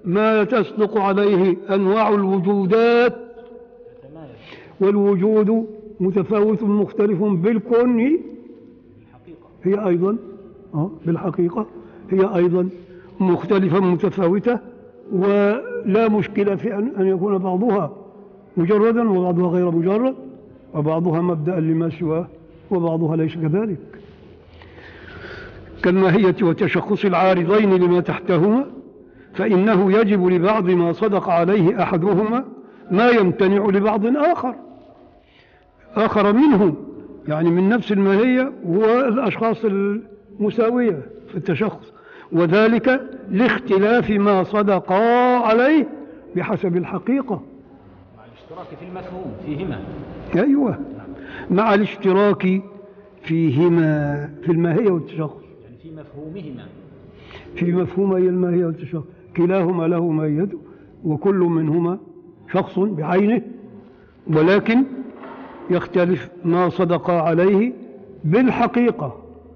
ما تصدق عليه أنواع الوجودات والوجود متفاوت مختلف بالكون هي أيضا آه، بالحقيقة هي أيضا مختلفة متفاوتة ولا مشكلة في أن أن يكون بعضها مجردا وبعضها غير مجرد وبعضها مبدأ لما سواه وبعضها ليس كذلك كالماهية وتشخص العارضين لما تحتهما فإنه يجب لبعض ما صدق عليه أحدهما ما يمتنع لبعض آخر آخر منه يعني من نفس الماهية والأشخاص المساوية في التشخص وذلك لاختلاف ما صدقا عليه بحسب الحقيقة مع الاشتراك في المفهوم فيهما أيوة مع الاشتراك فيهما في الماهية والتشخص يعني في مفهومهما في مفهومي الماهية والتشخص كلاهما له ماهية وكل منهما شخص بعينه ولكن يختلف ما صدق عليه بالحقيقة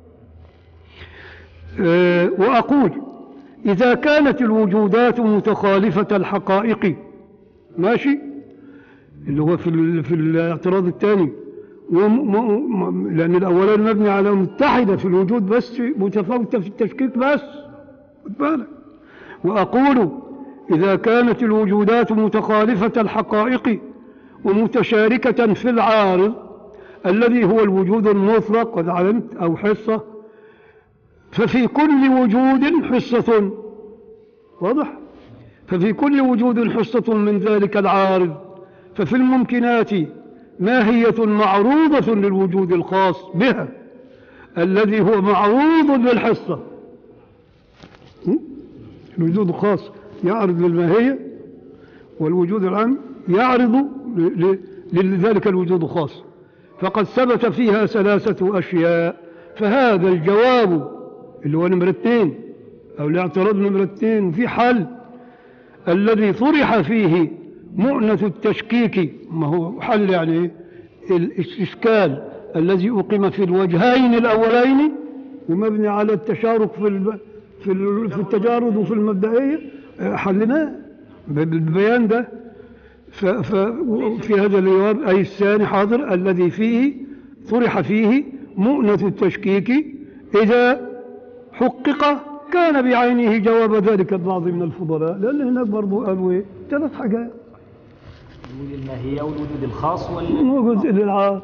أه، وأقول إذا كانت الوجودات متخالفة الحقائق ماشي اللي هو في ال- في الاعتراض الثاني وم- م- لأن الأولاني مبني على متحدة في الوجود بس متفاوتة في التشكيك بس خد بالك وأقول إذا كانت الوجودات متخالفة الحقائق ومتشاركة في العارض الذي هو الوجود المطلق قد علمت أو حصة ففي كل وجود حصة واضح ففي كل وجود حصة من ذلك العارض ففي الممكنات ماهية معروضة للوجود الخاص بها الذي هو معروض للحصة م? الوجود الخاص يعرض للماهية والوجود العام يعرض ل- ل- لذلك الوجود الخاص فقد ثبت فيها ثلاثة أشياء فهذا الجواب اللي هو نمرة اثنين أو الاعتراض نمرة اثنين في حل الذي طرح فيه مؤنة التشكيك ما هو حل يعني إيه؟ الإشكال الذي أقيم في الوجهين الأولين ومبني على التشارك في الب... في, ال... في التجارد وفي المبدئية آه، حلناه بالبيان ده ف... ف... في هذا الجواب أي الثاني حاضر الذي فيه طرح فيه مؤنة التشكيك إذا حقق كان بعينه جواب ذلك البعض من الفضلاء لأن هناك برضو قالوا إيه ثلاث حاجات الوجود الماهية والوجود الخاص وال وجزء للعار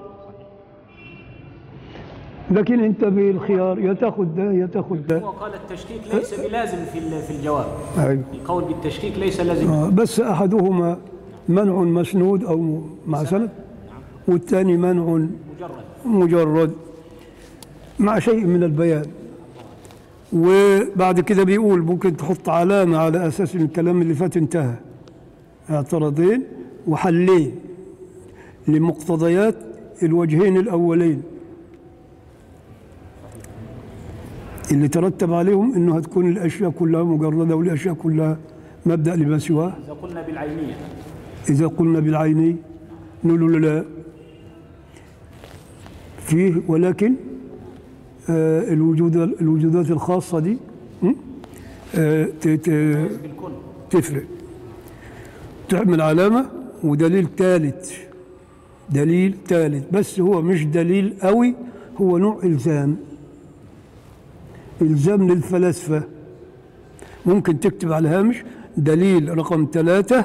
لكن انت بالخيار يا تاخذ ده يا تاخذ ده هو قال التشكيك ليس بلازم في ال- في الجواب أيوة. القول بالتشكيك ليس لازم آه، بس احدهما منع مسنود او مع سند والثاني منع مجرد مجرد مع شيء من البيان وبعد كده بيقول ممكن تحط علامة على أساس إن الكلام اللي فات انتهى اعتراضين وحلين لمقتضيات الوجهين الأولين اللي ترتب عليهم انه هتكون الاشياء كلها مجرده والاشياء كلها مبدا لما سواه إذا قلنا بالعينية إذا قلنا بالعيني نقول له لا فيه ولكن آه الوجود الوجودات الخاصة دي م? آه ت- ت- بالكل تفرق تعمل علامة ودليل ثالث دليل ثالث بس هو مش دليل قوي هو نوع إلزام إلزام للفلاسفة ممكن تكتب على الهامش دليل رقم ثلاثة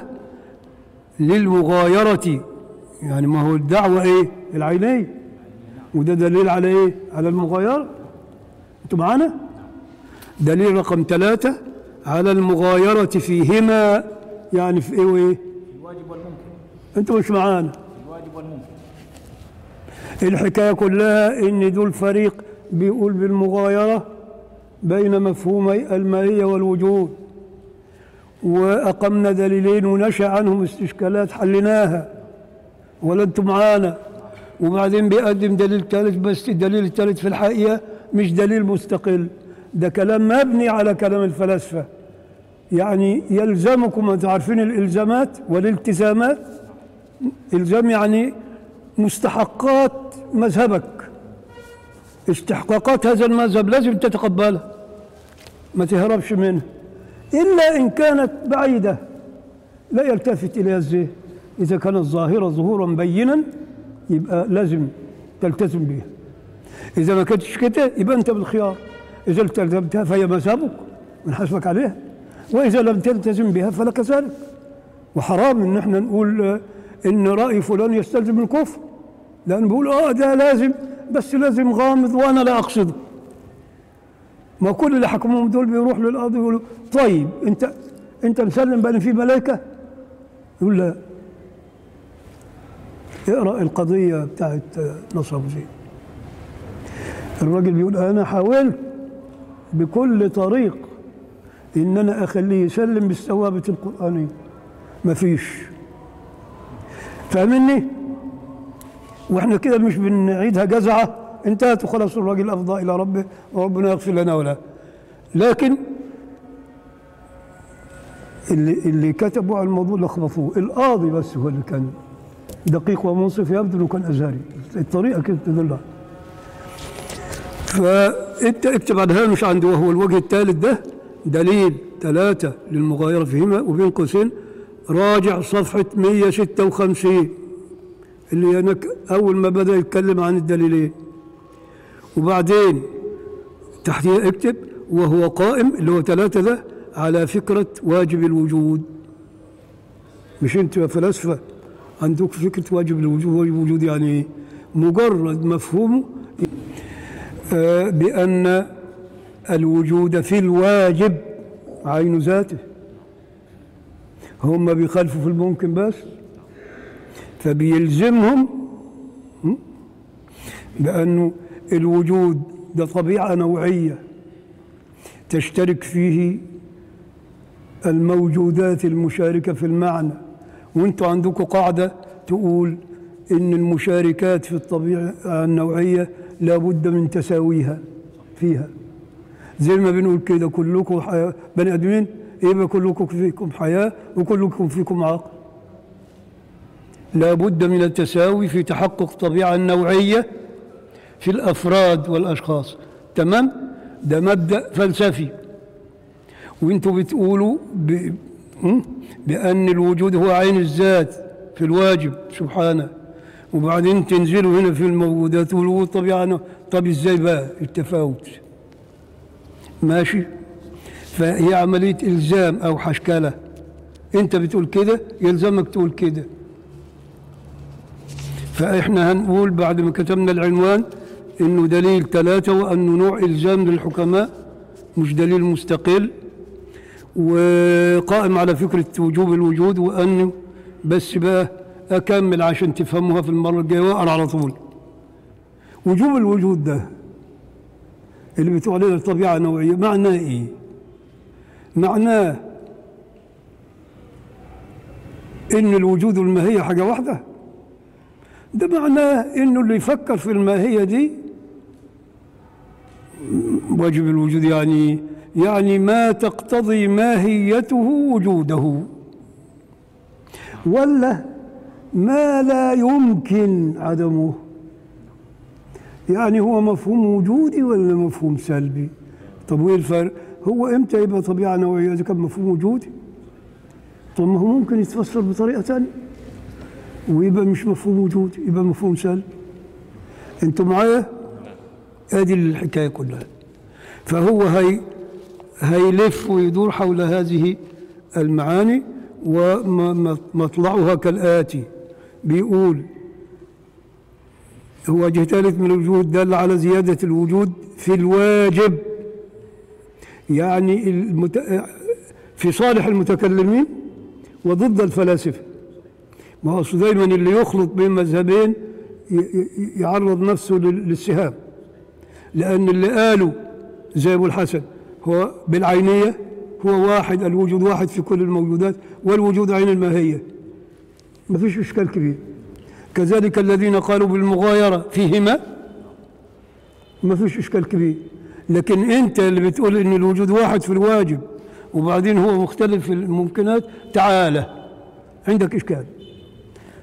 للمغايرة يعني ما هو الدعوة إيه العينية وده دليل على إيه على المغايرة أنتوا معانا دليل رقم ثلاثة على المغايرة فيهما يعني في إيه وإيه الواجب والممكن أنتوا مش معانا الواجب والممكن الحكاية كلها إن دول فريق بيقول بالمغايرة بين مفهومي المائية والوجود وأقمنا دليلين ونشأ عنهم استشكالات حليناها ولا أنتم معانا وبعدين بيقدم دليل ثالث بس الدليل الثالث في الحقيقة مش دليل مستقل ده كلام مبني على كلام الفلاسفة يعني يلزمكم أن تعرفين الإلزامات والالتزامات إلزام يعني مستحقات مذهبك استحقاقات هذا المذهب لازم تتقبلها ما تهربش منها إلا إن كانت بعيدة لا يلتفت إليها الذهن إذا كانت ظاهرة ظهورا بينا يبقى لازم تلتزم بها إذا ما كانتش كده يبقى أنت بالخيار إذا التزمتها فهي مذهبك ونحاسبك عليها وإذا لم تلتزم بها فلك ذلك وحرام إن احنا نقول آه، إن رأي فلان يستلزم الكفر لأن بيقول آه ده لازم بس لازم غامض وأنا لا أقصده ما كل اللي حكمهم دول بيروح للقاضي يقولوا طيب أنت أنت مسلم بأن في ملائكة يقول لا اقرأ القضية بتاعت آه، نصر أبو زيد الراجل بيقول أنا حاولت بكل طريق إن أنا أخليه يسلم بالثوابت القرآنية مفيش فاهمني؟ واحنا كده مش بنعيدها جزعة انتهت وخلاص الراجل أفضى إلى ربه وربنا يغفر لنا ولا لكن اللي اللي كتبوا على الموضوع لخبطوه القاضي بس هو اللي كان دقيق ومنصف يبدو انه كان ازهري الطريقه كده تدل على فانت اكتب على الهامش عندي وهو الوجه الثالث ده دليل ثلاثة للمغايرة فيهما وبين قوسين راجع صفحة 156 اللي هناك أول ما بدأ يتكلم عن الدليلين وبعدين تحتيه اكتب وهو قائم اللي هو ثلاثة ده على فكرة واجب الوجود مش انتوا يا فلاسفة عندك فكرة واجب الوجود واجب الوجود يعني ايه؟ مجرد مفهومه آه، بأن الوجود في الواجب عين ذاته هم بيخالفوا في الممكن بس فبيلزمهم م? بأنه الوجود ده طبيعة نوعية تشترك فيه الموجودات المشاركة في المعنى وانتوا عندكم قاعدة تقول ان المشاركات في الطبيعة النوعية لابد من تساويها فيها زي ما بنقول كده كلكم حياة بني ادمين يبقى كلكم فيكم حياة وكلكم فيكم عقل لابد من التساوي في تحقق الطبيعة النوعية في الأفراد والأشخاص تمام ده مبدأ فلسفي وانتوا بتقولوا ب... م? بأن الوجود هو عين الذات في الواجب سبحانه وبعدين تنزلوا هنا في الموجودات والوجود طبيعة نوع. طب ازاي بقى التفاوت ماشي فهي عملية إلزام أو حشكلة أنت بتقول كده يلزمك تقول كده فإحنا هنقول بعد ما كتبنا العنوان إنه دليل ثلاثة وأنه نوع إلزام للحكماء مش دليل مستقل وقائم على فكرة وجوب الوجود وأنه بس بقى أكمل عشان تفهموها في المرة الجاية وأقرأ على طول وجوب الوجود ده اللي بتقول لنا الطبيعة نوعية معناه إيه؟ معناه إن الوجود والماهية حاجة واحدة ده معناه إنه اللي يفكر في الماهية دي واجب الوجود يعني يعني ما تقتضي ماهيته وجوده ولا ما لا يمكن عدمه يعني هو مفهوم وجودي ولا مفهوم سلبي طب وايه الفرق هو امتى يبقى طبيعه نوعيه اذا كان مفهوم وجودي طب ما هو ممكن يتفسر بطريقه ثانيه ويبقى مش مفهوم وجودي يبقى مفهوم سلبي انتوا معايا ادي الحكايه كلها فهو هي هيلف ويدور حول هذه المعاني ومطلعها كالآتي بيقول هو وجه ثالث من الوجود دل على زيادة الوجود في الواجب يعني المت... في صالح المتكلمين وضد الفلاسفة ما هو أصل دايما اللي يخلط بين مذهبين ي- ي- يعرض نفسه لل- للسهام لأن اللي قالوا زي أبو الحسن هو بالعينية هو واحد الوجود واحد في كل الموجودات والوجود عين الماهية ما فيش إشكال كبير كذلك الذين قالوا بالمغايرة فيهما ما فيش إشكال كبير لكن أنت اللي بتقول إن الوجود واحد في الواجب وبعدين هو مختلف في الممكنات تعالى عندك إشكال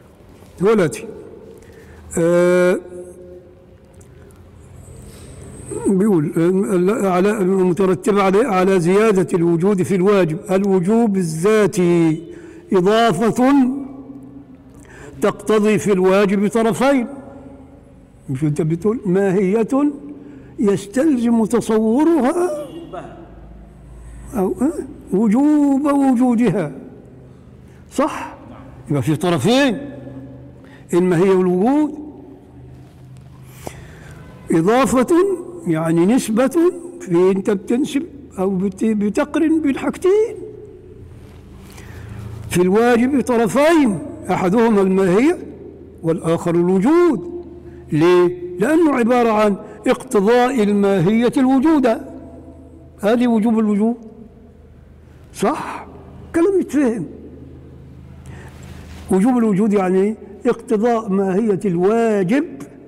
ولدي آه بيقول ال- على المترتب على على زيادة الوجود في الواجب الوجوب الذاتي إضافة تقتضي في الواجب طرفين مش أنت بتقول ماهية يستلزم تصورها أو آه، وجوب وجودها صح يبقى في طرفين الماهية والوجود إضافة يعني نسبة في أنت بتنسب أو بت- بتقرن بين حاجتين في الواجب طرفين أحدهما الماهية والآخر الوجود ليه؟ لأنه عبارة عن اقتضاء الماهية الوجود هذه وجوب الوجود صح؟ كلام يتفهم وجوب الوجود يعني اقتضاء ماهية الواجب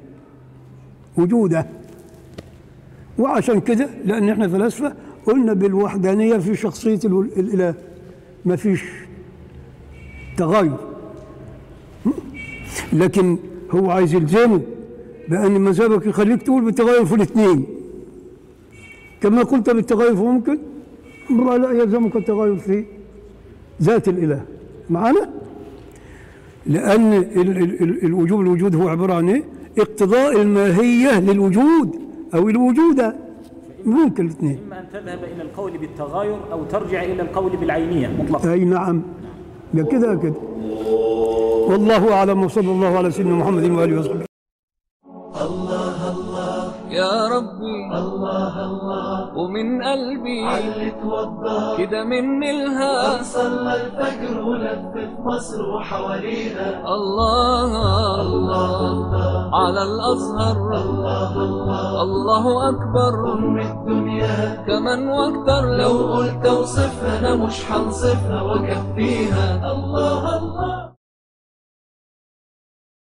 وجوده وعشان كده لان احنا فلاسفه قلنا بالوحدانيه في شخصيه الو- الاله ما فيش تغاير هم؟ لكن هو عايز يلزمه بان مذهبك يخليك تقول بالتغاير في الاثنين كما قلت بالتغاير فممكن مرة لا يلزمك التغاير في ذات الاله معنا لان ال- ال- ال- الوجوب الوجود هو عباره عن ايه اقتضاء الماهيه للوجود او الوجود ممكن الاثنين إما أن تذهب إلى القول بالتغاير أو ترجع إلى القول بالعينية مطلقا اي نعم ده كده كده والله اعلم وصلى الله على سيدنا محمد واله وصحبه يا ربي الله الله ومن قلبي علت وضح كده مني الها صلى الفجر ولفت مصر وحواليها الله الله على الأزهر الله أكبر أم الدنيا كمان واكتر لو لو قلت اوصفها انا مش هنصفها واكفيها الله الله